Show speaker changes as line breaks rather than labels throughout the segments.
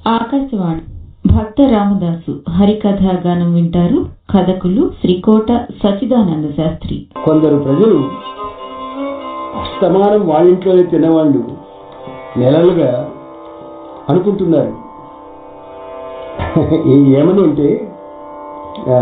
ఆకాశవాణి భక్త రామదాసు హరికథ గానం వింటారు కథకులు శ్రీకోట సచిదానంద శాస్త్రి
కొందరు ప్రజలు అస్తమానం వాళ్ళింట్లోనే తినవాళ్ళు నెలలుగా అనుకుంటున్నారు ఈ ఏమని అంటే ఆ,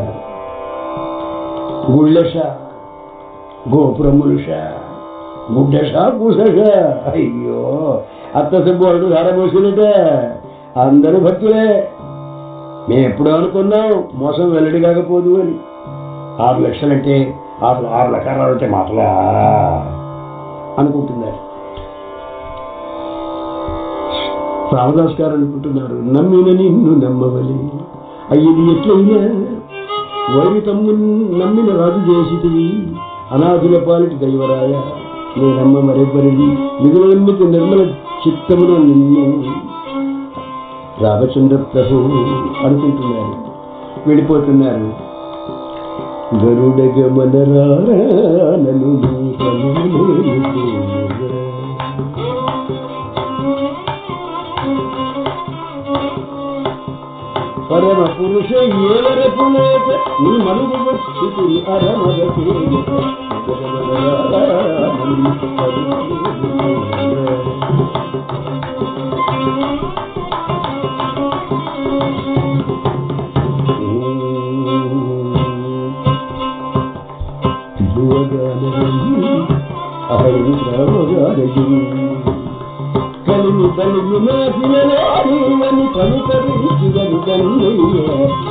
గుళ్ళెష గోపురములుష గుడ్డెష పూసష అయ్యో అత్త సుబ్బోడు ధారపోసినట అందరూ భక్తులే మేము ఎప్పుడో అనుకున్నాం మోసం వెల్లడి కాకపోదు అని ఆరు లక్షలంటే ఆరు ఆరు లక్షలు అంటే మాటలా అనుకుంటున్నారు రామదాస్ గారు అనుకుంటున్నారు నమ్మిన నిన్ను నమ్మవలి అయ్యది ఎట్లయినా వైరి తమ్ము నమ్మిన రాజు చేసితివి అనాథుల పాలిటి దైవరాయ నేనమ్మ మరెవ్వరిది మిగులన్నిటి నిర్మల చిత్తమున నిన్ను రామచంద్ర ప్రభు అనుకుంటున్నారు వెళ్ళిపోతున్నారు గరుడ గమనరానను పరమ పురుష ఏవరకు లేక నీ మనుగు వచ్చి అరమగ కలిమి కలిమి నాటినని పలుకరించుగను కన్నయ్య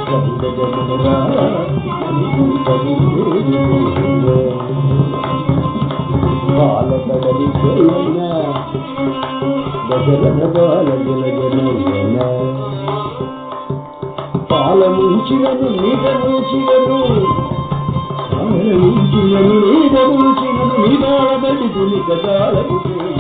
బాలకడలి దశరథ బాల జలజన పాలముంచినను నీట ముంచినను పాలముంచినను నీట ముంచినను నీ బాలబడి తుని కదాలకు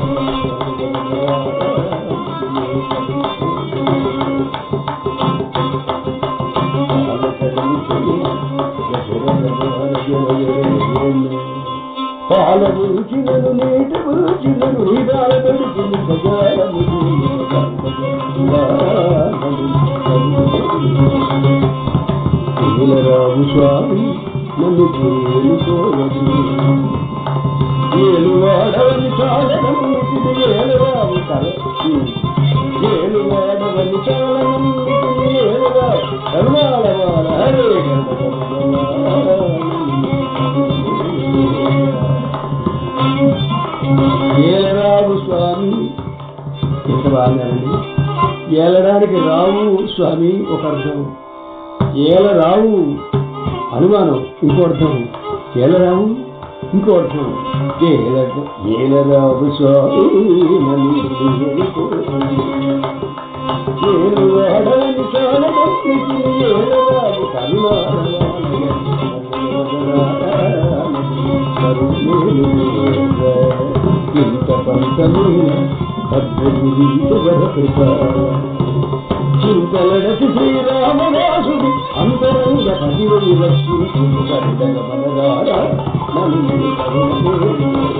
పాలముంచినను నీట ముంచినను నీ బాలబడి తుని కదాలకు స్వామి నన్ను చేరుకోవద్దు ఏలువాడవని చాలనమ్మితిది ఏలువాడి కల ఏలువాడవని చాలనమ్మితిది ఏలువాడి కరుణాలవాడ హరే ఏలరావు స్వామి ఎంత బాగానండి ఏలడానికి రావు స్వామి ఒక అర్థం ఏల రావు అనుమానం ఇంకో అర్థం ఏల రావు ఇంకో అర్థం ఏల ఏల రావు స్వామి నన్ను ఏలు వాడని చాలా ఏల రావు ఇంత పంతమైన భద్రగిరీశ చింతలడసి శ్రీరామదాసుడి అంతరంగ పదివని రక్షించు కరుడగ మనగారా నన్ను కరుణ